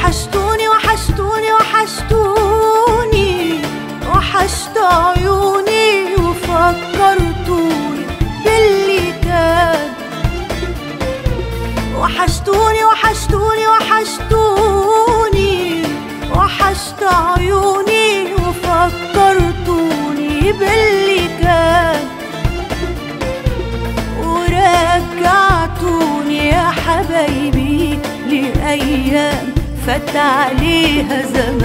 وحشتوني وحشتوني وحشتوني وحشت عيوني وفكرتوني باللي كان وحشتوني وحشتوني وحشتوني وحشت عيوني وفكرتوني باللي كان ورجعتوني يا حبايبي لأيام فات عليها زمان